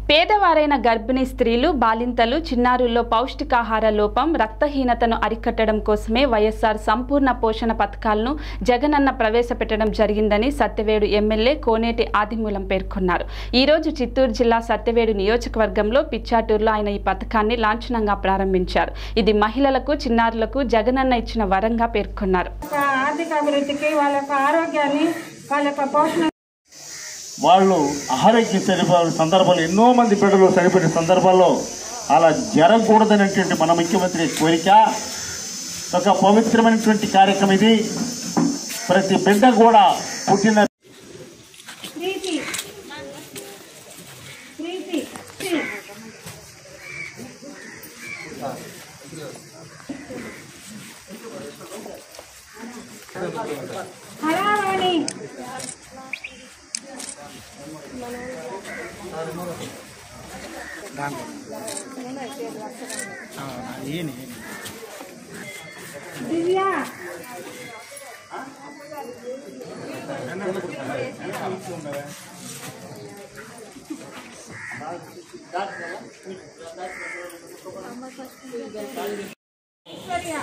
పేదవారైన గర్భిణీ స్త్రీలు బాలింతలు చిన్నారుల్లో పౌష్టికాహార లోపం రక్తహీనతను అరికట్టడం కోసమే వైఎస్ఆర్ సంపూర్ణ పోషణ పథకాలను జగనన్న ప్రవేశపెట్టడం జరిగిందని సత్యవేడు ఎమ్మెల్యే కోనేటి ఆదిమూలం పేర్కొన్నారు ఈ రోజు చిత్తూరు జిల్లా సత్యవేడు నియోజకవర్గంలో పిచ్చాటూరులో ఆయన ఈ పథకాన్ని లాంఛనంగా ప్రారంభించారు ఇది మహిళలకు చిన్నారులకు జగనన్న ఇచ్చిన వరంగా పేర్కొన్నారు యొక్క ఆర్థిక అభివృద్ధికి వాళ్ళ యొక్క ఆరోగ్యాన్ని వాళ్ళ యొక్క పోషణ వాళ్ళు ఆరోగ్య చనిపోయిన సందర్భాలు ఎన్నో మంది బిడ్డలు చనిపోయిన సందర్భాల్లో అలా జరగకూడదనేటువంటి మన ముఖ్యమంత్రి కోరిక ఒక పవిత్రమైనటువంటి కార్యక్రమం ఇది ప్రతి బిడ్డ కూడా పుట్టిన ప్రీతి ప్రీతి హరావాణి దివ్య ఐశ్వర్య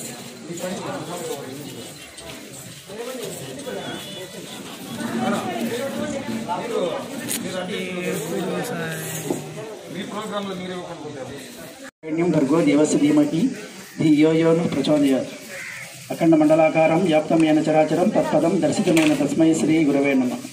ण्यं भर्गो देवस्य धीमहि धियो यो न प्रचोदयात् అఖండ మండలాకారం వ్యాప్తమైన చరాచరం తత్పదం దర్శితమైన తస్మై శ్రీ గురవే నమ